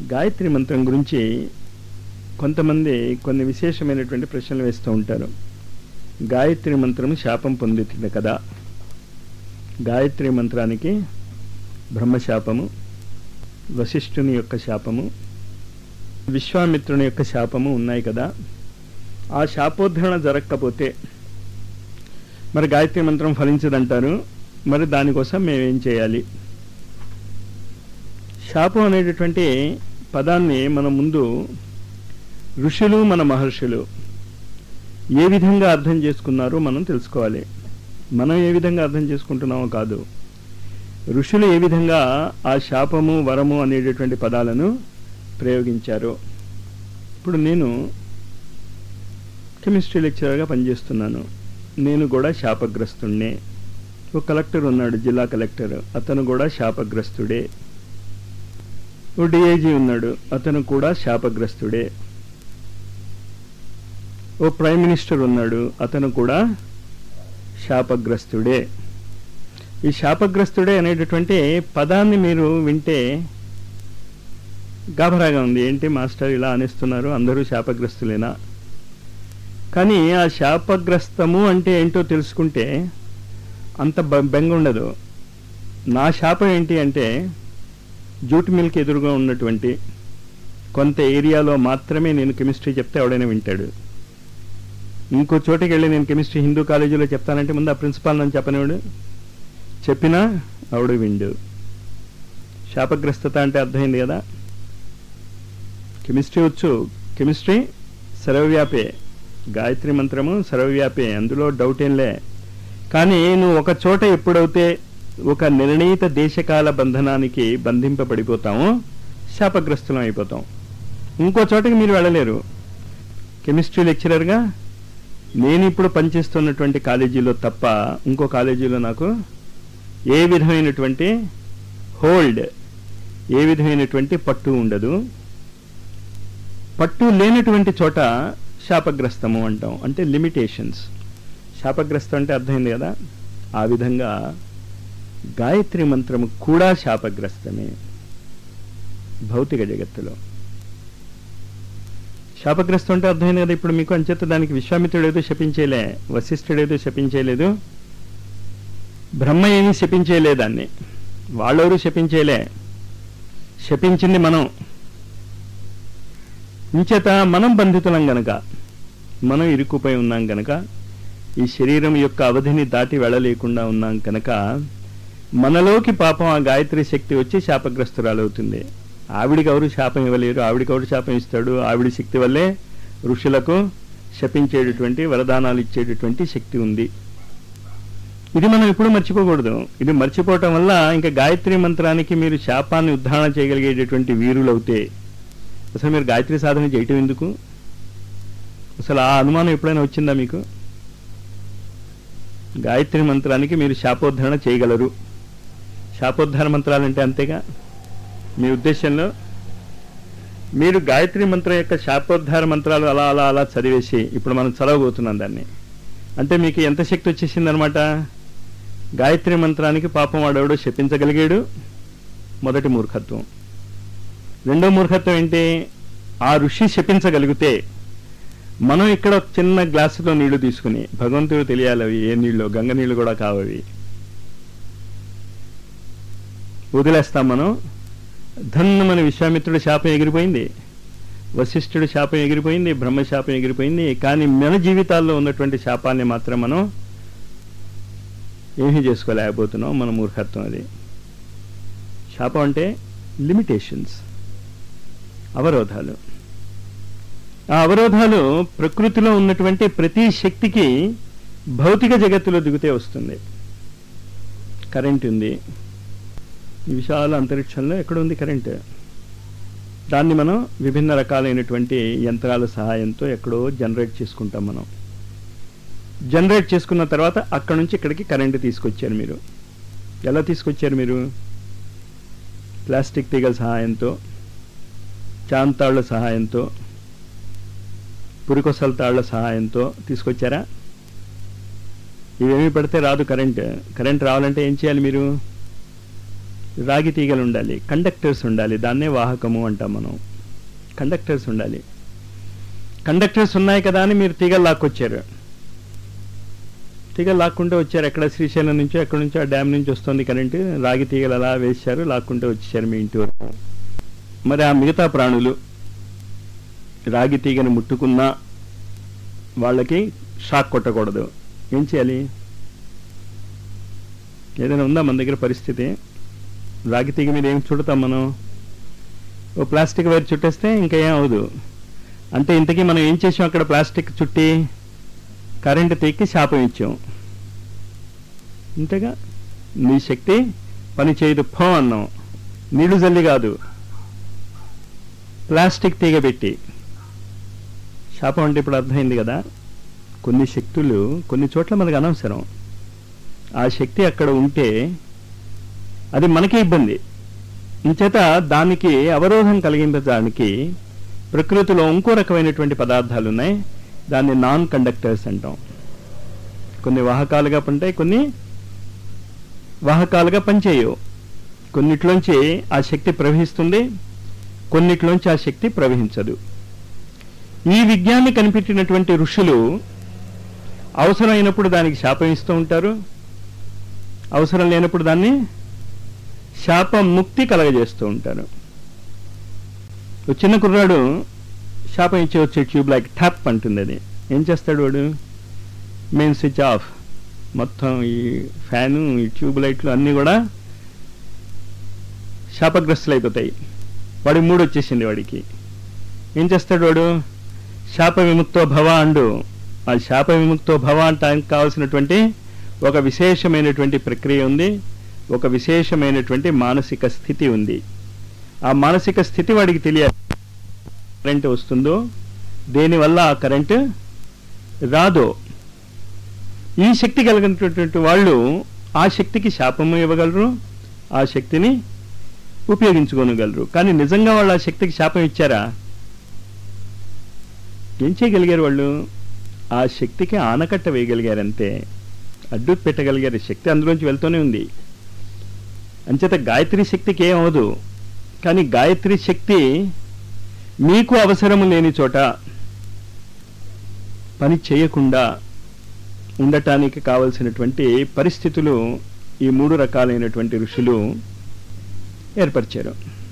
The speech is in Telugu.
గాయత్రి మంత్రం గురించి కొంతమంది కొన్ని విశేషమైనటువంటి ప్రశ్నలు వేస్తూ ఉంటారు గాయత్రి మంత్రం శాపం పొందుతుంది కదా గాయత్రి మంత్రానికి బ్రహ్మశాపము వశిష్ఠుని యొక్క శాపము విశ్వామిత్రుని యొక్క శాపము ఉన్నాయి కదా ఆ శాపోద్ధరణ జరగకపోతే మరి గాయత్రి మంత్రం ఫలించదంటారు మరి దానికోసం మేమేం చేయాలి శాపం అనేటటువంటి పదాన్ని మన ముందు ఋషులు మన మహర్షులు ఏ విధంగా అర్థం చేసుకున్నారో మనం తెలుసుకోవాలి మనం ఏ విధంగా అర్థం చేసుకుంటున్నామో కాదు ఋషులు ఏ విధంగా ఆ శాపము వరము అనేటటువంటి పదాలను ప్రయోగించారో ఇప్పుడు నేను కెమిస్ట్రీ లెక్చరర్గా పనిచేస్తున్నాను నేను కూడా శాపగ్రస్తుణ్ణే ఒక కలెక్టర్ ఉన్నాడు జిల్లా కలెక్టర్ అతను కూడా శాపగ్రస్తుడే ఓ డిఐజీ ఉన్నాడు అతను కూడా శాపగ్రస్తుడే ఓ ప్రైమ్ మినిస్టర్ ఉన్నాడు అతను కూడా శాపగ్రస్తుడే ఈ శాపగ్రస్తుడే అనేటటువంటి పదాన్ని మీరు వింటే గాభరాగా ఉంది ఏంటి మాస్టర్ ఇలా అనేస్తున్నారు అందరూ శాపగ్రస్తులేనా కానీ ఆ శాపగ్రస్తము అంటే ఏంటో తెలుసుకుంటే అంత బ- బెంగ ఉండదు నా శాపం ఏంటి అంటే జూట్ మిల్క్ ఎదురుగా ఉన్నటువంటి కొంత ఏరియాలో మాత్రమే నేను కెమిస్ట్రీ చెప్తే ఎవడైనా వింటాడు ఇంకో చోటికి వెళ్ళి నేను కెమిస్ట్రీ హిందూ కాలేజీలో చెప్తానంటే ముందు ఆ ప్రిన్సిపాల్ నన్ను చెప్పనివాడు చెప్పినా ఆవిడ విండు శాపగ్రస్తత అంటే అర్థమైంది కదా కెమిస్ట్రీ వచ్చు కెమిస్ట్రీ సర్వవ్యాపే గాయత్రి మంత్రము సర్వవ్యాపే అందులో డౌట్ ఏంలే కానీ నువ్వు ఒక చోట ఎప్పుడైతే ఒక నిర్ణీత దేశకాల బంధనానికి బంధింపబడిపోతామో శాపగ్రస్తులం అయిపోతాం ఇంకో చోటకి మీరు వెళ్ళలేరు కెమిస్ట్రీ లెక్చరర్గా నేను ఇప్పుడు పనిచేస్తున్నటువంటి కాలేజీలో తప్ప ఇంకో కాలేజీలో నాకు ఏ విధమైనటువంటి హోల్డ్ ఏ విధమైనటువంటి పట్టు ఉండదు పట్టు లేనటువంటి చోట శాపగ్రస్తము అంటాం అంటే లిమిటేషన్స్ శాపగ్రస్తం అంటే అర్థమైంది కదా ఆ విధంగా గాయత్రి మంత్రము కూడా శాపగ్రస్తమే భౌతిక జగత్తులో శాపగ్రస్తం అంటే అర్థమైంది కదా ఇప్పుడు మీకు అంచేత దానికి విశ్వామిత్రుడు ఏదో శపించేలే వశిష్ఠుడు ఏదో శపించేయలేదు బ్రహ్మ ఏమీ శపించేయలే దాన్ని వాళ్ళెవరూ శపించేయలే శపించింది మనం ఇంచేత మనం బంధితులం గనక మనం ఇరుక్కుపోయి ఉన్నాం గనక ఈ శరీరం యొక్క అవధిని దాటి వెళ్ళలేకుండా ఉన్నాం కనుక మనలోకి పాపం ఆ గాయత్రి శక్తి వచ్చి శాపగ్రస్తురాలవుతుంది ఆవిడికి ఎవరు శాపం ఇవ్వలేరు ఆవిడికి ఎవరు శాపం ఇస్తాడు ఆవిడి శక్తి వల్లే ఋషులకు శపించేటటువంటి వరదానాలు ఇచ్చేటటువంటి శక్తి ఉంది ఇది మనం ఎప్పుడు మర్చిపోకూడదు ఇది మర్చిపోవటం వల్ల ఇంకా గాయత్రి మంత్రానికి మీరు శాపాన్ని ఉద్ధారణ చేయగలిగేటటువంటి వీరులవుతే అసలు మీరు గాయత్రి సాధన చేయటం ఎందుకు అసలు ఆ అనుమానం ఎప్పుడైనా వచ్చిందా మీకు గాయత్రి మంత్రానికి మీరు శాపోద్ధరణ చేయగలరు శాపోద్ధార మంత్రాలు అంటే అంతేగా మీ ఉద్దేశంలో మీరు గాయత్రి మంత్రం యొక్క శాపోద్ధార మంత్రాలు అలా అలా అలా చదివేసి ఇప్పుడు మనం చదవబోతున్నాం దాన్ని అంటే మీకు ఎంత శక్తి వచ్చేసిందనమాట గాయత్రి మంత్రానికి పాపం వాడెవడో శపించగలిగాడు మొదటి మూర్ఖత్వం రెండో మూర్ఖత్వం ఏంటి ఆ ఋషి శపించగలిగితే మనం ఇక్కడ ఒక చిన్న గ్లాసులో నీళ్లు తీసుకుని భగవంతుడు తెలియాలి అవి ఏ నీళ్ళు గంగ నీళ్లు కూడా కావవి వదిలేస్తాం మనం ధన్ను మన విశ్వామిత్రుడు శాపం ఎగిరిపోయింది వశిష్ఠుడు శాపం ఎగిరిపోయింది బ్రహ్మ శాపం ఎగిరిపోయింది కానీ మన జీవితాల్లో ఉన్నటువంటి శాపాన్ని మాత్రం మనం ఏమీ చేసుకోలేకపోతున్నాం మన మూర్ఖత్వం అది శాపం అంటే లిమిటేషన్స్ అవరోధాలు ఆ అవరోధాలు ప్రకృతిలో ఉన్నటువంటి ప్రతి శక్తికి భౌతిక జగత్తులో దిగితే వస్తుంది కరెంట్ ఉంది ఈ విశాల అంతరిక్షంలో ఎక్కడ ఉంది కరెంట్ దాన్ని మనం విభిన్న రకాలైనటువంటి యంత్రాల సహాయంతో ఎక్కడో జనరేట్ చేసుకుంటాం మనం జనరేట్ చేసుకున్న తర్వాత అక్కడ నుంచి ఇక్కడికి కరెంటు తీసుకొచ్చారు మీరు ఎలా తీసుకొచ్చారు మీరు ప్లాస్టిక్ తీగల సహాయంతో చాంతాళ్ల సహాయంతో పురికొసల తాళ్ల సహాయంతో తీసుకొచ్చారా ఇవేమి పెడితే రాదు కరెంట్ కరెంట్ రావాలంటే ఏం చేయాలి మీరు రాగి తీగలు ఉండాలి కండక్టర్స్ ఉండాలి దాన్నే వాహకము అంటాం మనం కండక్టర్స్ ఉండాలి కండక్టర్స్ ఉన్నాయి కదా అని మీరు తీగలు లాక్కొచ్చారు తీగలు లాక్కుంటూ వచ్చారు ఎక్కడ శ్రీశైలం నుంచో ఎక్కడి నుంచో ఆ డ్యామ్ నుంచి వస్తుంది కరెంటు రాగి తీగలు అలా వేశారు లాక్కుంటూ వచ్చేసారు మీ ఇంటి వరకు మరి ఆ మిగతా ప్రాణులు రాగి తీగను ముట్టుకున్నా వాళ్ళకి షాక్ కొట్టకూడదు ఏం చేయాలి ఏదైనా ఉందా మన దగ్గర పరిస్థితి రాగి తీగ మీద ఏం చుడతాం మనం ఓ ప్లాస్టిక్ వైర్ చుట్టేస్తే ఇంకా ఏం అవదు అంటే ఇంతకీ మనం ఏం చేసాం అక్కడ ప్లాస్టిక్ చుట్టి కరెంటు తీక్కి శాపం ఇచ్చాం అంతేగా నీ శక్తి పని చేయదు ఫో అన్నాం నీళ్లు జల్లి కాదు ప్లాస్టిక్ తీగ పెట్టి శాపం అంటే ఇప్పుడు అర్థమైంది కదా కొన్ని శక్తులు కొన్ని చోట్ల మనకు అనవసరం ఆ శక్తి అక్కడ ఉంటే అది మనకి ఇబ్బంది ఇంచేత దానికి అవరోధం కలిగించడానికి ప్రకృతిలో ఇంకో రకమైనటువంటి పదార్థాలు ఉన్నాయి దాన్ని నాన్ కండక్టర్స్ అంటాం కొన్ని వాహకాలుగా ఉంటాయి కొన్ని వాహకాలుగా పనిచేయవు కొన్నిట్లోంచి ఆ శక్తి ప్రవహిస్తుంది కొన్నిట్లోంచి ఆ శక్తి ప్రవహించదు ఈ విజ్ఞాన్ని కనిపెట్టినటువంటి ఋషులు అవసరమైనప్పుడు దానికి శాపం ఇస్తూ ఉంటారు అవసరం లేనప్పుడు దాన్ని శాపం ముక్తి కలగజేస్తూ ఉంటారు ఒక చిన్న కుర్రాడు శాపం ఇచ్చి వచ్చే ట్యూబ్ లైక్ ట్యాప్ అంటుంది అది ఏం చేస్తాడు వాడు మెయిన్ స్విచ్ ఆఫ్ మొత్తం ఈ ఫ్యాను ఈ ట్యూబ్ లైట్లు అన్నీ కూడా శాపగ్రస్తులు అయిపోతాయి వాడికి మూడు వచ్చేసింది వాడికి ఏం చేస్తాడు వాడు శాప విముక్తో భవ అండు ఆ శాప విముక్తో భవ అంటానికి కావాల్సినటువంటి ఒక విశేషమైనటువంటి ప్రక్రియ ఉంది ఒక విశేషమైనటువంటి మానసిక స్థితి ఉంది ఆ మానసిక స్థితి వాడికి తెలియాలి కరెంటు వస్తుందో దేనివల్ల ఆ కరెంటు రాదో ఈ శక్తి కలిగినటువంటి వాళ్ళు ఆ శక్తికి శాపము ఇవ్వగలరు ఆ శక్తిని ఉపయోగించుకోనగలరు కానీ నిజంగా వాళ్ళు ఆ శక్తికి శాపం ఇచ్చారా ఏం చేయగలిగారు వాళ్ళు ఆ శక్తికి ఆనకట్ట వేయగలిగారంతే అడ్డు పెట్టగలిగారు శక్తి అందులోంచి వెళ్తూనే ఉంది అంచేత గాయత్రి శక్తికి ఏం అవదు కానీ గాయత్రి శక్తి మీకు అవసరము లేని చోట పని చేయకుండా ఉండటానికి కావలసినటువంటి పరిస్థితులు ఈ మూడు రకాలైనటువంటి ఋషులు ఏర్పరిచారు